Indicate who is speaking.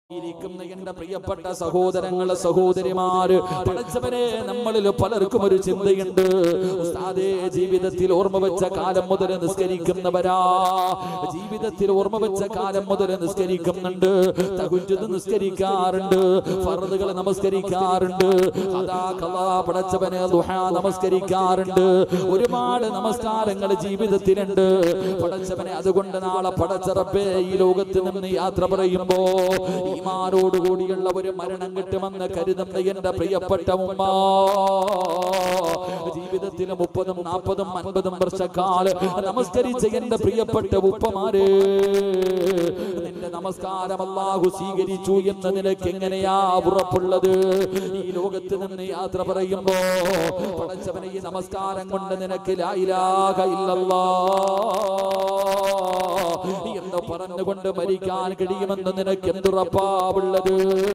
Speaker 1: ഇരിക്കുന്ന എന്റെ പ്രിയപ്പെട്ട സഹോദരങ്ങളെ സഹോദരിമാര് പഠിച്ചവരെ നമ്മളിൽ പലർക്കും ഒരു ചിന്തയുണ്ട് ഉസ്താദേ ജീവിതത്തിൽ ഓർമ്മ വെച്ച കാലം മുതൽ നിസ്കരിക്കുന്നവരാ ജീവിതത്തിൽ ഓർമ്മ വെച്ച കാലം മുതൽ നിസ്കരിക്കുന്നുണ്ട് തകുഞ്ചത് നിസ്കരിക്കാറുണ്ട് ഫറദുകൾ നമസ്കരിക്കാറുണ്ട് അതാ കലാ പടച്ചവനെ ദുഹാ നമസ്കരിക്കാറുണ്ട് ഒരുപാട് നമസ്കാരങ്ങൾ ജീവിതത്തിലുണ്ട് പടച്ചവനെ അതുകൊണ്ട് നാളെ പടച്ചറപ്പേ ഈ ലോകത്ത് നിന്ന് യാത്ര പറയുമ്പോ ഈമാനോടുകൂടിയുള്ള ഒരു മരണം കിട്ടുമെന്ന് കരുതുന്ന എന്റെ പ്രിയപ്പെട്ട ഉമ്മ ജീവിതത്തിൽ മുപ്പതും നാൽപ്പതും അൻപതും വർഷക്കാല് നമസ്കരിച്ച എന്റെ പ്രിയപ്പെട്ട ഉപ്പമാര് നിന്റെ നമസ്കാരം അല്ലാഹു സ്വീകരിച്ചു എന്ന് നിനക്ക് എങ്ങനെയാ ഉറപ്പുള്ളത് ഈ ലോകത്ത് നിന്ന് യാത്ര പറയുമ്പോ പടച്ചവനെ ഈ നമസ്കാരം കൊണ്ട് നിനക്ക് ലായിലാക ഇല്ലല്ലാ എന്ന് പറഞ്ഞുകൊണ്ട് മരിക്കാൻ കഴിയുമെന്ന് നിനക്ക് എന്തുറപ്പാവുള്ളത്